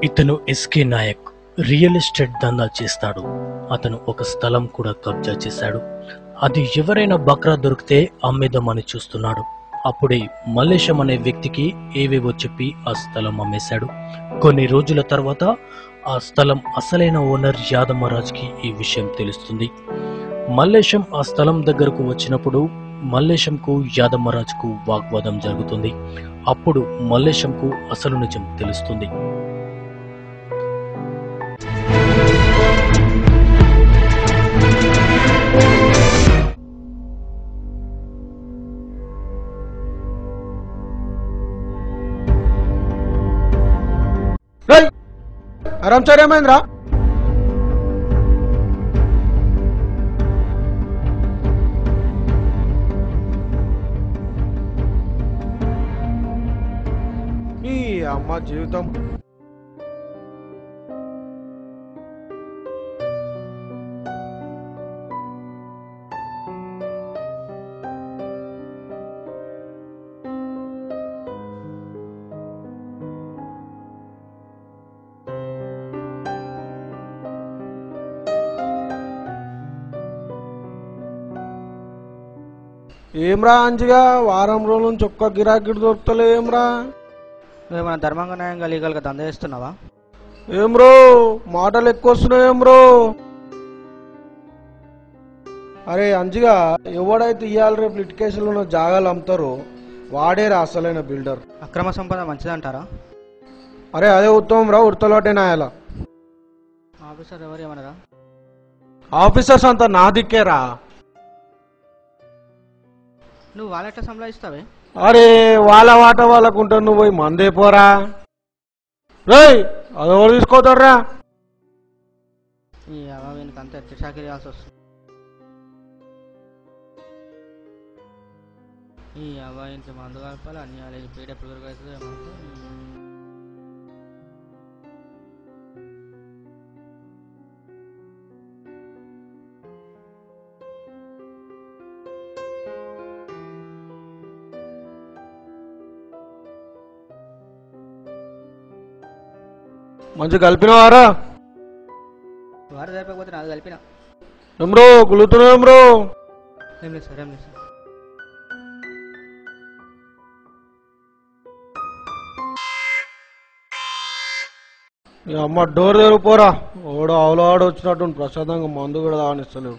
ఇతను SK Naik real estate దందా చేస్తాడు అతను ఒక స్థలం కూడా కబ్జా చేశాడు అది ఎవరైనా బక్రా దొరికితే అమ్మేద్దామని చూస్తున్నాడు అప్పుడే మల్లేశం అనే వ్యక్తికి ఏవేవో చెప్పి ఆ స్థలం అమ్మేశాడు కొన్ని రోజుల తర్వాత ఆ స్థలం అసలైన ఓనర్ యాదమ్మరాజ్కి ఈ విషయం తెలుస్తుంది మల్లేశం ఆ స్థలం దగ్గరకు వచ్చినప్పుడు మల్లేశంకు యాదమ్మరాజ్కు వాగ్వాదం జరుగుతుంది అప్పుడు మల్లేశంకు అసలు నిజం తెలుస్తుంది రేయ్ అరంచారు ఏమైందిరా ఈ అమ్మ జీవితం ఏమ్రా అంజిగా వారం రోజుల నుంచి ఒక్క గిరాకీ దొరుకుతలే ఏమ్రా నువ్వేమైనా ధర్మంగా న్యాయంగా లీగల్గా దందా చేస్తున్నావా ఏం బ్రో మాటలు ఎక్కువ వస్తున్నాయి ఏం బ్రో అరే అంజిగా ఎవడైతే ఇవాళ రేపు లిటికేషన్లో ఉన్న జాగాలు అమ్ముతారో వాడేరా అసలైన బిల్డర్ అక్రమ సంపద మంచిదంటారా అరే అదే ఉత్తమం రా ఉడతలోటే నాయాల ఆఫీసర్ ఎవరు ఏమన్నారా ఆఫీసర్స్ అంతా నా దిక్కేరా నువ్వు వాళ్ళెట్లా సంపాదిస్తావే అరే వాళ్ళ వాట వాళ్ళకుంటారు నువ్వు పోయి మందే పోరా రేయ్ అది ఎవరు తీసుకోతారా ఈ వీనికి అంతా ఎట్టి చాకరీ చేయాల్సి వస్తుంది ఈ అబ్బాయి ఇంటి మందు కలపాలి అన్ని వాళ్ళకి పీడ ఎప్పుడు అవుతుందో ఏమో మంచి కలిపినవారా వారు సరిపోతే నాది కలిపిన ఎమ్రో గులుతున్నావు ఎమ్రో ఏం లేదు సార్ ఏం లేదు సార్ ఈ అమ్మ డోర్ దగ్గర పోరా ఓడో ఆవులో ఆడ వచ్చినట్టు ప్రశాంతంగా మందు కూడా తాగనిస్తలేవు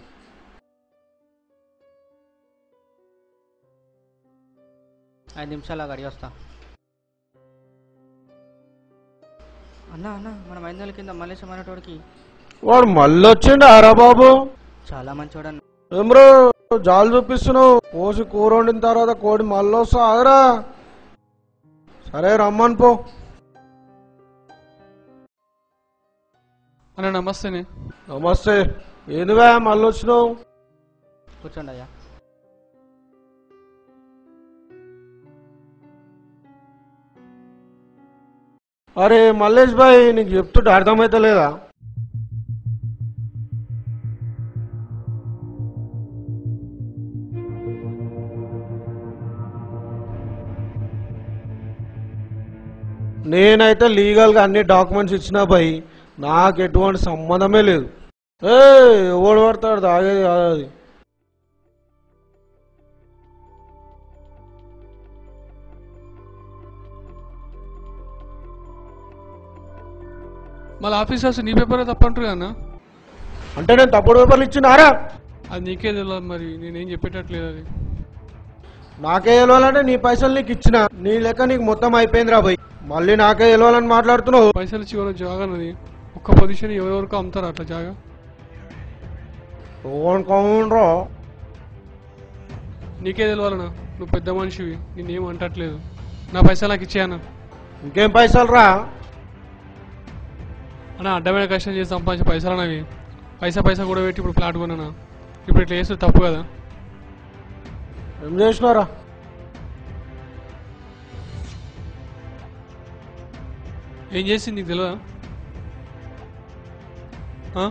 ఐదు నిమిషాలు అడిగి వస్తా అన్న అన్న మనం ఐదు నెలల కింద మల్లేశం అనేటోడికి వాడు మళ్ళీ వచ్చిండు ఆరా బాబు చాలా మంచివాడు అన్న ఏమ్రో జాలు చూపిస్తున్నావు పోసి కూర వండిన తర్వాత కోడి మళ్ళీ వస్తా ఆదరా సరే రమ్మని పో అన్న నమస్తేనే నమస్తే ఏందివా మళ్ళీ వచ్చినావు కూర్చోండి అయ్యా అరే మల్లేష్ భాయ్ నీకు చెప్తుంటే అర్థమైతే లేదా నేనైతే లీగల్గా అన్ని డాక్యుమెంట్స్ ఇచ్చినా భయ్ నాకు ఎటువంటి సంబంధమే లేదు ఏ ఎవడు పడతాడు తాగేది కాదు అది మళ్ళీ ఆఫీసర్స్ నీ పేపరే తప్పంటారు అన్న అంటే నేను తప్పుడు పేపర్లు ఇచ్చినారా అది నీకే తెలియదు మరి నేనేం చెప్పేటట్లేదు అది నాకే గెలవాలంటే నీ పైసలు నీకు ఇచ్చిన నీ లెక్క నీకు మొత్తం అయిపోయిందిరా భయ్ మళ్ళీ నాకే గెలవాలని మాట్లాడుతున్నావు పైసలు ఇచ్చి ఎవరో జాగా అన్నది ఒక్క పొజిషన్ ఎవరెవరికో అమ్ముతారు అట్లా జాగా కౌండ్రో నీకే తెలియాలన్నా నువ్వు పెద్ద మనిషివి నేనేం అంటట్లేదు నా పైసలు నాకు ఇచ్చేయన్న ఇంకేం పైసలు రా అన్న అడ్డమైన కష్టం చేసి సంపాదించే పైసలు అన్నవి పైసా పైసా కూడా పెట్టి ఇప్పుడు ప్లాట్ కొన్నానా ఇప్పుడు ఇట్లా చేస్తే తప్పు కదా ఏం చేసినారా ఏం చేసింది నీకు తెలియదా ఆ?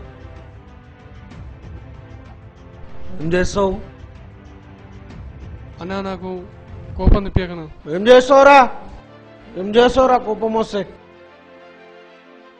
ఏం చేస్తావు అన్నా నాకు కోపం తెప్పాకనా ఏం చేస్తావురా ఏం చేస్తావురా కోపం వస్తే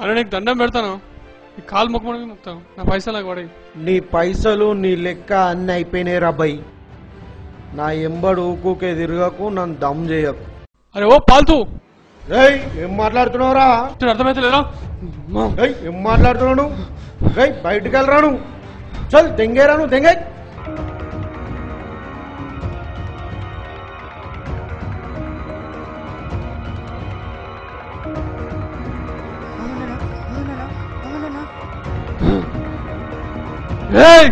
అరే నీకు దండం పెడతాను ఈ కాలు మొక్కమని మొక్తాను నా పైసలు నాకు పడాయి నీ పైసలు నీ లెక్క అన్ని అయిపోయినాయి రాబాయ్ నా ఎంబడు ఊకుకే తిరగకు నన్ను దమ్ చేయకు అరే ఓ పాల్తూ రేయ్ ఏం మాట్లాడుతున్నావురా చూడు అర్థమైతే లేరా రేయ్ ఏం మాట్లాడుతున్నావు రేయ్ బయటికి వెళ్ళరా నువ్వు చల్ దెంగేరా నువ్వు దెంగే అవునన్నా అవునన్నా అవునన్నా ఏయ్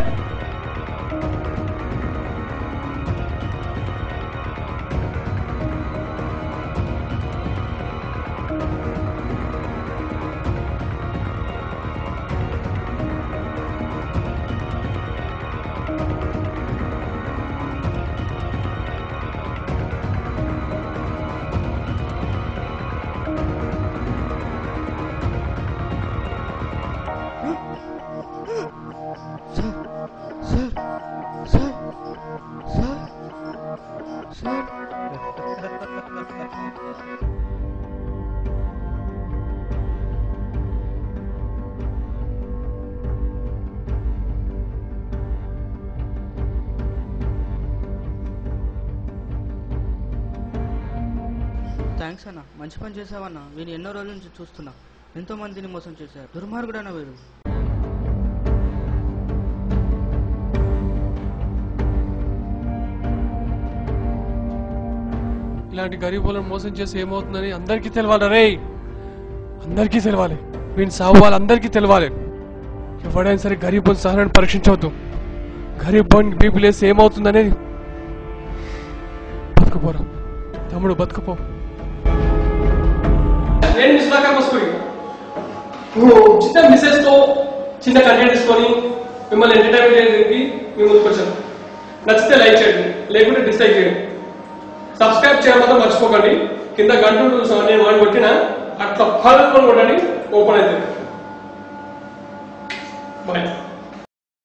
sir sir sir sir sir thanks అన్న మంచి పని చేసావన్న వీని ఎన్నో రోజుల నుంచి చూస్తున్నా ఎంతో మందిని మోసం చేశారు దుర్మార్గుడన్న వీడు ఇలాంటి గరీబులను మోసం చేసి ఏమవుతుందని అందరికీ తెలవాలి రే అందరికీ తెలవాలి వీని సాగు వాళ్ళందరికీ తెలవాలి ఎవడైనా సరే గరీబుని సహనాన్ని పరీక్షించవద్దు గరీబ్ బీపీ లేసి ఏమవుతుందనేది బతుకుపోరా తమ్ముడు బతుకుపో నేను మిస్లాకర్ మస్కూరి చిన్న మిసెస్ తో చిన్న కంటెంట్ తీసుకొని మిమ్మల్ని ఎంటర్టైన్మెంట్ చేయడానికి మీ ముందుకు వచ్చాను నచ్చితే లైక్ చేయండి లేకుంటే డిస్లైక్ చేయండి సబ్స్క్రైబ్ చేయడం మాత్రం మర్చిపోకండి కింద గంట ఉంటుంది నేను వాడిని కొట్టిన అట్లా ఫల్ కొట్టండి ఓపెన్ అవుతుంది బాయ్